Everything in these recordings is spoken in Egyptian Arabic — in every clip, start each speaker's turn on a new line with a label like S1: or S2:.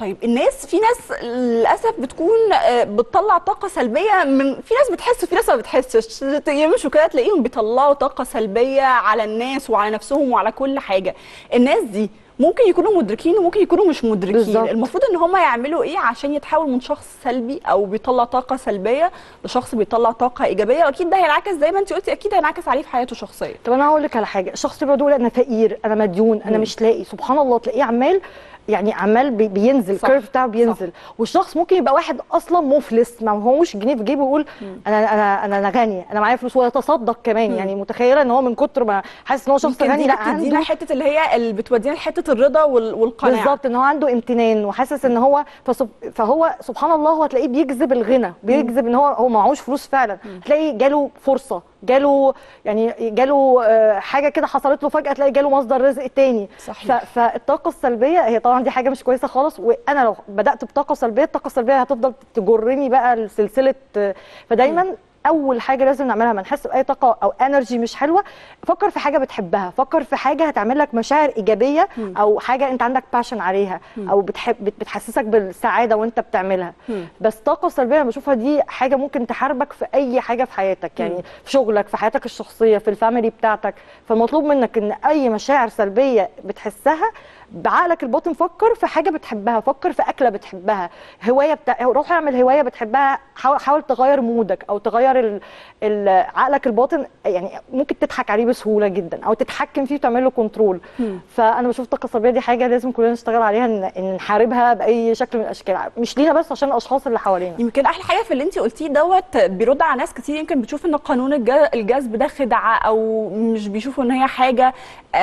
S1: طيب الناس في ناس للاسف بتكون آه، بتطلع طاقه سلبيه من في ناس بتحس وفي ناس ما بتحسش يمشوا كده تلاقيهم بيطلعوا طاقه سلبيه على الناس وعلى نفسهم وعلى كل حاجه الناس دي ممكن يكونوا مدركين وممكن يكونوا مش مدركين
S2: بالظبط.
S1: المفروض ان هم يعملوا ايه عشان يتحول من شخص سلبي او بيطلع طاقه سلبيه لشخص بيطلع طاقه ايجابيه واكيد ده هينعكس زي ما انت قلتي اكيد هينعكس عليه في حياته الشخصيه
S2: طب انا هقول لك على حاجه الشخص اللي بيقول انا فقير انا مديون انا
S1: مم.
S2: مش لاقي سبحان الله تلاقيه عمال يعني عمال بي- بينزل
S1: صح،
S2: الكيرف بتاعه بينزل والشخص ممكن يبقى واحد اصلا مفلس ما هوش جنيه في جيبه ويقول انا انا انا انا غني انا معايا فلوس ويتصدق كمان
S1: مم.
S2: يعني متخيله ان هو من كتر ما حاسس ان هو شخص
S1: يمكن
S2: غني
S1: دي
S2: لا
S1: بتدينا
S2: عنده
S1: حته اللي هي اللي بتودينا لحته الرضا وال- والقناعه
S2: بالظبط ان هو عنده امتنان وحاسس ان هو فسب... فهو سبحان الله هو تلاقيه بيجذب الغنى بيجذب ان هو هو معهوش فلوس فعلا تلاقي جاله فرصه جاله يعني جاله آه، حاجه كده حصلت له فجاه تلاقي جاله مصدر رزق تاني
S1: صحيح.
S2: ف... فالطاقه السلبيه هي طبعا دي حاجه مش كويسه خالص وانا لو بدات بطاقه سلبيه الطاقه السلبيه هتفضل تجرني بقى لسلسله آه، فدايما اول حاجه لازم نعملها لما نحس باي طاقه او انرجي مش حلوه فكر في حاجه بتحبها فكر في حاجه هتعمل لك مشاعر ايجابيه
S1: مم.
S2: او حاجه انت عندك باشن عليها
S1: مم.
S2: او بتحب بت- بتحسسك بالسعاده وانت بتعملها
S1: مم.
S2: بس الطاقه السلبيه انا بشوفها دي حاجه ممكن تحاربك في اي حاجه في حياتك يعني
S1: مم.
S2: في شغلك في حياتك الشخصيه في الفاميلي بتاعتك فمطلوب منك ان اي مشاعر سلبيه بتحسها بعقلك الباطن فكر في حاجه بتحبها فكر في اكله بتحبها هوايه بتا... روح اعمل هوايه بتحبها حاول, حاول تغير مودك او تغير ال... ال... عقلك الباطن يعني ممكن تضحك عليه بسهوله جدا او تتحكم فيه وتعمل له كنترول
S1: مم.
S2: فانا بشوف الطاقه السلبيه دي حاجه لازم كلنا نشتغل عليها ان إن نحاربها باي شكل من الاشكال مش لينا بس عشان الاشخاص اللي حوالينا
S1: يمكن احلى حاجه في اللي انت قلتيه دوت بيرد على ناس كتير يمكن بتشوف ان قانون الج- الجذب ده خدعه او مش بيشوفوا ان هي حاجه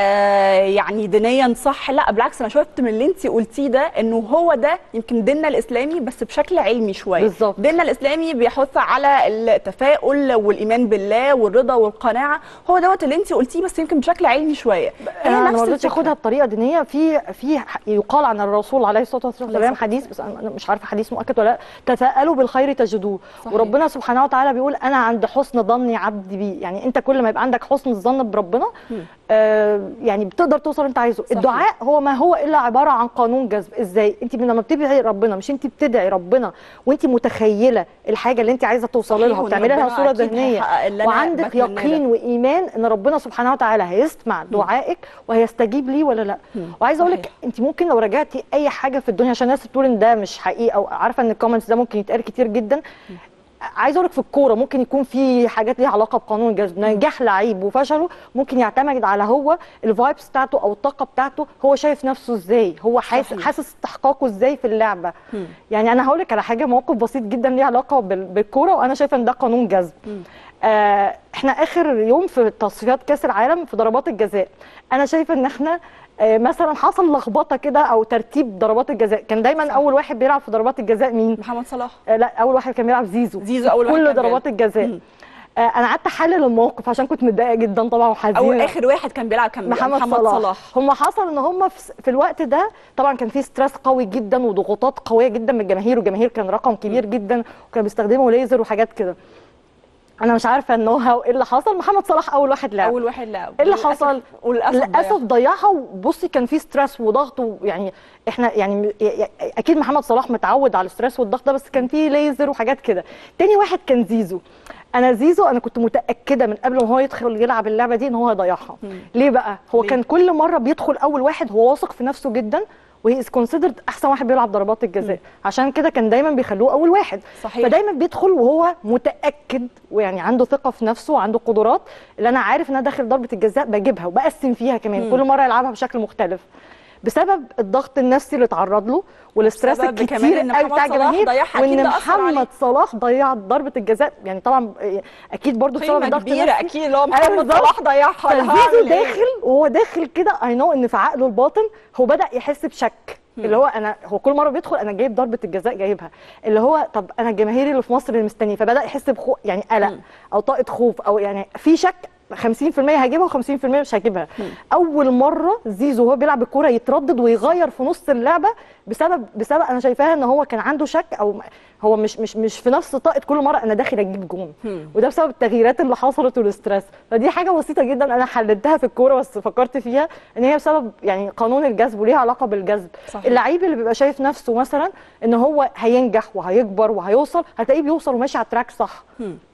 S1: آه يعني دينيا صح لا بالعكس انا شفت من اللي انت قلتيه ده انه هو ده يمكن ديننا الاسلامي بس بشكل علمي شويه
S2: بالظبط.
S1: ديننا الاسلامي بيحث على التفاؤل والايمان بالله والرضا والقناعه هو دوت اللي انت قلتيه بس يمكن بشكل علمي شويه هي
S2: انا
S1: نفس
S2: ما رضيتش
S1: الفكرة.
S2: اخدها بطريقه دينيه في في ح- يقال عن الرسول عليه الصلاه
S1: عليه
S2: والسلام
S1: الصلاة
S2: حديث بس انا أنا مش عارفه حديث مؤكد ولا لا تفاءلوا بالخير تجدوه
S1: صحيح.
S2: وربنا سبحانه وتعالى بيقول انا عند حسن ظني عبدي بي يعني انت كل ما يبقى عندك حسن الظن بربنا
S1: مم.
S2: آه يعني بتقدر توصل اللي انت عايزه
S1: صحيح.
S2: الدعاء هو ما هو الا عباره عن قانون جذب ازاي انت لما بتدعي ربنا مش انت بتدعي ربنا وانت متخيله الحاجه اللي انت عايزه توصلي
S1: صحيح،
S2: لها
S1: وإن
S2: وتعملي لها
S1: ربنا
S2: صوره
S1: أكيد
S2: ذهنيه
S1: هيحقق اللي أنا
S2: وعندك
S1: بتمناه ده.
S2: يقين وايمان ان ربنا سبحانه وتعالى هيسمع دعائك وهيستجيب لي ولا لا وعايزه اقول لك
S1: صحيح.
S2: انت ممكن لو رجعتي اي حاجه في الدنيا عشان الناس بتقول ان ده مش حقيقي او عارفه ان الكومنتس ده ممكن يتقال كتير جدا عايزه اقول لك في الكوره ممكن يكون في حاجات ليها علاقه بقانون الجذب نجاح لعيب وفشله ممكن يعتمد على هو الفايبس بتاعته او الطاقه بتاعته هو شايف نفسه ازاي هو حاسس
S1: صحيح.
S2: حاسس استحقاقه ازاي في اللعبه
S1: مم.
S2: يعني انا هقول لك على حاجه موقف بسيط جدا ليه علاقه بال- بالكوره وانا شايفه ان ده قانون جذب
S1: مم.
S2: آه احنا اخر يوم في تصفيات كاس العالم في ضربات الجزاء انا شايفه ان احنا آه مثلا حصل لخبطه كده او ترتيب ضربات الجزاء كان دايما
S1: صح.
S2: اول واحد بيلعب في ضربات الجزاء مين
S1: محمد صلاح
S2: آه لا اول واحد كان بيلعب زيزو
S1: زيزو أول واحد
S2: كل
S1: كان
S2: ضربات
S1: بيلعب.
S2: الجزاء
S1: مم.
S2: آه انا قعدت احلل الموقف عشان كنت متضايقه جدا طبعا
S1: او
S2: وحزينه
S1: اخر واحد كان بيلعب كان
S2: محمد,
S1: محمد
S2: صلاح.
S1: صلاح
S2: هم حصل ان هم في, في الوقت ده طبعا كان في ستريس قوي جدا وضغوطات قويه جدا من الجماهير والجماهير كان رقم كبير جدا وكانوا بيستخدموا ليزر وحاجات كده انا مش عارفه ان هو ايه اللي حصل محمد صلاح اول واحد لعب
S1: اول واحد لعب
S2: ايه اللي
S1: وللأسف-
S2: حصل؟
S1: وللاسف
S2: للاسف
S1: ضيع.
S2: ضيعها وبصي كان في ستريس وضغط ويعني احنا يعني م- ي- ي- اكيد محمد صلاح متعود على الستريس والضغط ده بس كان في ليزر وحاجات كده تاني واحد كان زيزو انا زيزو انا كنت متاكده من قبل ما هو يدخل يلعب اللعبه دي ان هو هيضيعها
S1: مم.
S2: ليه بقى هو
S1: ليه؟
S2: كان كل مره بيدخل اول واحد هو واثق في نفسه جدا وهي از كونسيدرد احسن واحد بيلعب ضربات الجزاء عشان كده كان دايما بيخلوه اول واحد
S1: صحيح.
S2: فدايما بيدخل وهو متاكد ويعني عنده ثقه في نفسه وعنده قدرات اللي انا عارف ان انا داخل ضربه الجزاء بجيبها وبقسم فيها كمان
S1: مم.
S2: كل مره يلعبها بشكل مختلف بسبب الضغط النفسي اللي اتعرض له والستريس
S1: بسبب كمان
S2: الكتير
S1: إن
S2: قوي
S1: محمد
S2: بتاع
S1: صلاح
S2: الجماهير
S1: ضيعها، أكيد
S2: وان
S1: ده أثر عليه.
S2: محمد صلاح ضيع ضربه الجزاء يعني طبعا اكيد برضو بسبب
S1: قيمه
S2: الضغط
S1: كبيره
S2: النفسي
S1: اكيد اللي هو
S2: أيوة
S1: محمد
S2: بالظبط.
S1: صلاح ضيعها أنا
S2: فزيزو
S1: هعمل إيه؟
S2: داخل وهو داخل كده اي نو ان في عقله الباطن هو بدا يحس بشك اللي هو انا هو كل مره بيدخل انا جايب ضربه الجزاء جايبها اللي هو طب انا الجماهير اللي في مصر اللي مستنيه فبدا يحس بخو يعني قلق او طاقه خوف او يعني في شك 50% هجيبها و50% مش هجيبها اول مره زيزو وهو بيلعب الكوره يتردد ويغير في نص اللعبه بسبب بسبب انا شايفاها ان هو كان عنده شك او م- هو مش مش مش في نفس طاقه كل مره انا داخل اجيب جون وده بسبب التغييرات اللي حصلت والاسترس فدي حاجه بسيطه جدا انا حللتها في الكوره بس فكرت فيها ان هي بسبب يعني قانون الجذب وليها علاقه بالجذب
S1: صحيح.
S2: اللعيب اللي بيبقى شايف نفسه مثلا ان هو هينجح وهيكبر وهيوصل هتلاقيه بيوصل وماشي على التراك صح